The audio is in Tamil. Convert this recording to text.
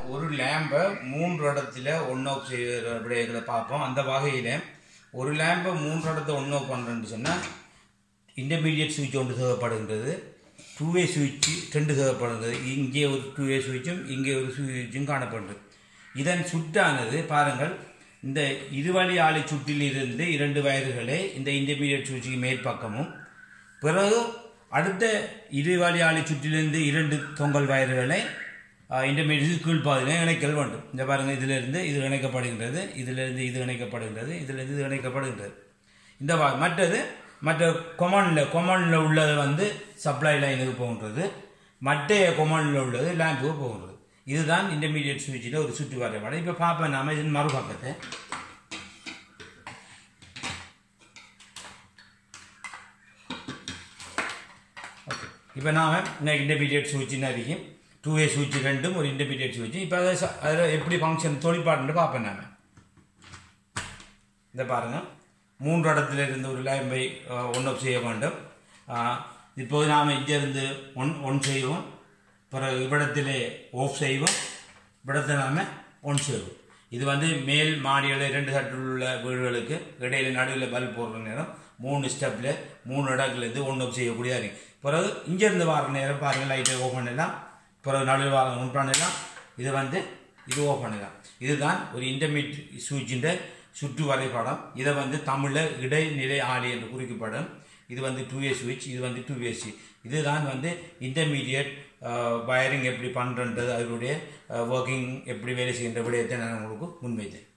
ஒரு லேம்பை மூன்று இடத்துல ஒன் ஆஃப் செய்கிற விடயங்களை பார்ப்போம் அந்த வகையில் ஒரு லேம்பை மூன்று இடத்த ஒன் ஆஃப் பண்ணுறேன்னு சொன்னால் இன்டர்மீடியட் சுவிட்ச் ஒன்று தேவைப்படுகின்றது டூ வே சுவிட்ச் ரெண்டு தேவைப்படுகிறது இங்கே ஒரு டூ வே சுவிட்சும் இங்கே ஒரு சுவிட்சும் காணப்படுகிறது இதன் சுற்றானது பாருங்கள் இந்த இருவழி ஆலை சுற்றிலிருந்து இரண்டு வயர்களை இந்த இன்டர்மீடியட் சுவிட்சுக்கு மேற்பக்கமும் பிறகு அடுத்த இருவழி ஆலை சுற்றிலிருந்து இரண்டு தொங்கல் வயர்களை இன்டர்மீடியட் கீழ்ப்பாதையில் இணைக்கல் வேண்டும் இந்த பாருங்கள் இதிலிருந்து இது இணைக்கப்படுகின்றது இதிலிருந்து இது இணைக்கப்படுகின்றது இதிலிருந்து இது இணைக்கப்படுகின்றது இந்த வா மற்றது மற்ற கொமானில் கொமானில் உள்ளது வந்து சப்ளை லைனுக்கு போகின்றது மற்ற கொமானில் உள்ளது லேம்புக்கு போகின்றது இதுதான் இன்டர்மீடியட் சுவிட்சில் ஒரு சுற்று வரைபடம் இப்போ பார்ப்போம் நாம இதன் மறுபக்கத்தை இப்போ நாம் இந்த இன்டர்மீடியட் சுவிட்சின்னு அறியும் டூ வே சுவிட்ச் ரெண்டும் ஒரு இன்டர்மீடியட் சுவிட்ச் இப்போ அதை ச- அதில் எப்படி ஃபங்க்ஷன் தொழிற்பாடுன்னு பார்ப்பேன் நான் இந்த பாருங்கள் மூன்று இடத்துல இருந்து ஒரு லேம்பை ஒன் ஆஃப் செய்ய வேண்டும் அஹ், இப்போது நாம் இங்கிருந்து ஒன் ஒன் செய்வோம் பிறகு இவ்விடத்திலே ஆஃப் செய்வோம் இவ்விடத்தை நாம் ஒன் செய்வோம் இது வந்து மேல் மாடியில் இரண்டு தட்டில் உள்ள வீடுகளுக்கு இடையில நடுவில் பல்ப் போடுற நேரம் மூணு ஸ்டெப்பில் மூணு இடத்துலேருந்து ஒன் ஆஃப் செய்யக்கூடியதாக இருக்கு பிறகு இங்கேருந்து வர நேரம் பாருங்கள் லைட்டை ஓப்பன் பண்ணலாம் பிறகு நடுவில் வர ஒன் பண்ணலாம் இது வந்து இது ஓப்பன் பண்ணலாம் இதுதான் ஒரு இன்டர்மீட் சுவிட்சின் சுற்று வரைபடம் இதை வந்து தமிழில் இடைநிலை ஆலை என்று குறிக்கப்படும் இது வந்து டூ ஏ சுவிட்ச் இது வந்து டூ ஏசி இதுதான் வந்து இன்டர்மீடியட் வயரிங் எப்படி பண்ணுறது அதனுடைய ஒர்க்கிங் எப்படி வேலை செய்கின்ற விடயத்தை நான் உங்களுக்கு முன்வைத்தேன்